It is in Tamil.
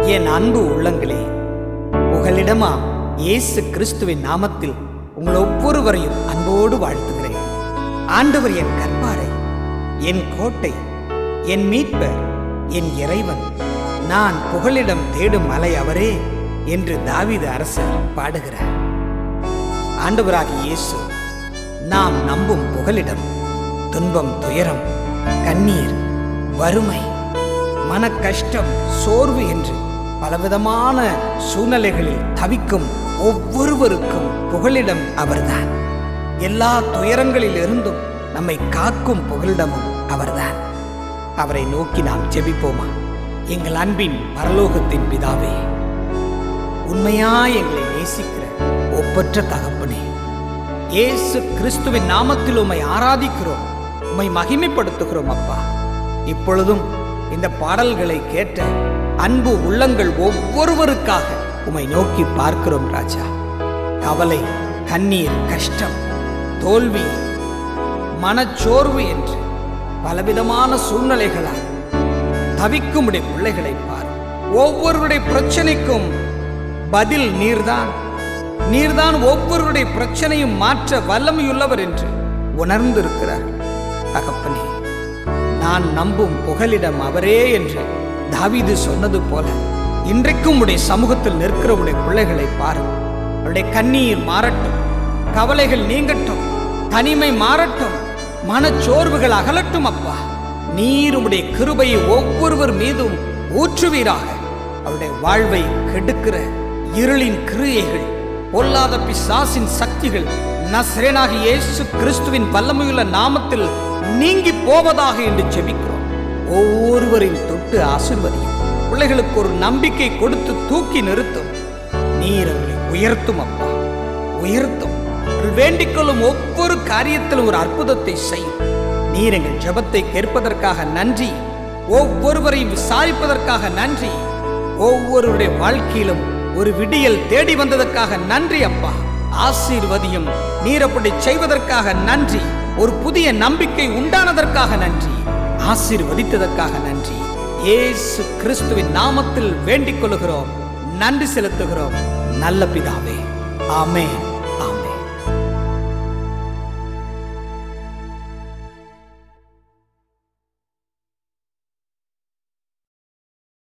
என் அன்பு உள்ளங்களே புகலிடமா இயேசு கிறிஸ்துவின் நாமத்தில் உங்கள் ஒவ்வொருவரையும் அன்போடு வாழ்த்துகிறேன் ஆண்டவர் என் கற்பாரை என் கோட்டை என் மீட்பர் என் இறைவன் நான் புகலிடம் தேடும் மலை அவரே என்று தாவீது அரசர் பாடுகிறார் ஆண்டவராகிய இயேசு நாம் நம்பும் புகலிடம் துன்பம் துயரம் கண்ணீர் வறுமை மன கஷ்டம் சோர்வு என்று பலவிதமான சூழ்நிலைகளில் தவிக்கும் ஒவ்வொருவருக்கும் புகலிடம் அவர்தான் எல்லா துயரங்களில் இருந்தும் நம்மை காக்கும் புகலிடமும் அவர்தான் அவரை நோக்கி நாம் ஜெபிப்போமா எங்கள் அன்பின் பரலோகத்தின் பிதாவே உண்மையா எங்களை நேசிக்கிற ஒப்பற்ற தகப்பனே இயேசு கிறிஸ்துவின் நாமத்தில் உம்மை ஆராதிக்கிறோம் உம்மை மகிமைப்படுத்துகிறோம் அப்பா இப்பொழுதும் இந்த பாடல்களை கேட்ட அன்பு உள்ளங்கள் ஒவ்வொருவருக்காக உம்மை நோக்கி பார்க்கிறோம் ராஜா கவலை கண்ணீர் கஷ்டம் தோல்வி மனச்சோர்வு என்று பலவிதமான சூழ்நிலைகளால் தவிக்கும் உடைய பிள்ளைகளை பார் ஒவ்வொருவருடைய பிரச்சனைக்கும் பதில் நீர்தான் நீர்தான் ஒவ்வொருவருடைய பிரச்சனையும் மாற்ற வல்லமையுள்ளவர் என்று உணர்ந்திருக்கிறார் தகப்பனே நான் நம்பும் புகலிடம் அவரே என்று தாவீது சொன்னது போல இன்றைக்கும் உடைய சமூகத்தில் நிற்கிற உடைய பிள்ளைகளை பாரும் அவருடைய கண்ணீர் மாறட்டும் கவலைகள் நீங்கட்டும் தனிமை மாறட்டும் மனச்சோர்வுகள் அகலட்டும் அப்பா நீர் உம்முடைய கிருபையை ஒவ்வொருவர் மீதும் ஊற்றுவீராக அவருடைய வாழ்வை கெடுக்கிற இருளின் கிரியைகள் பொல்லாத பிசாசின் சக்திகள் நஸ்ரேனாகி இயேசு கிறிஸ்துவின் வல்லமையுள்ள நாமத்தில் நீங்கி போவதாக என்று ஜெபிக்கிறோம் ஒவ்வொருவரின் தொட்டு ஆசிர்வதியும் பிள்ளைகளுக்கு ஒரு நம்பிக்கை கொடுத்து தூக்கி நிறுத்தும் நீர் அவர்களை உயர்த்தும் அப்பா உயர்த்தும் அவர்கள் வேண்டிக் கொள்ளும் ஒவ்வொரு காரியத்திலும் ஒரு அற்புதத்தை செய்யும் நீர் எங்கள் ஜெபத்தை கேட்பதற்காக நன்றி ஒவ்வொருவரையும் விசாரிப்பதற்காக நன்றி ஒவ்வொருவருடைய வாழ்க்கையிலும் ஒரு விடியல் தேடி வந்ததற்காக நன்றி அப்பா ஆசீர்வதியும் நீர் அப்படி செய்வதற்காக நன்றி ஒரு புதிய நம்பிக்கை உண்டானதற்காக நன்றி ஆசீர்வதித்ததற்காக நன்றி இயேசு கிறிஸ்துவின் நாமத்தில் வேண்டிக் கொள்கிறோம் நன்றி செலுத்துகிறோம் நல்ல பிதாவே ஆமென்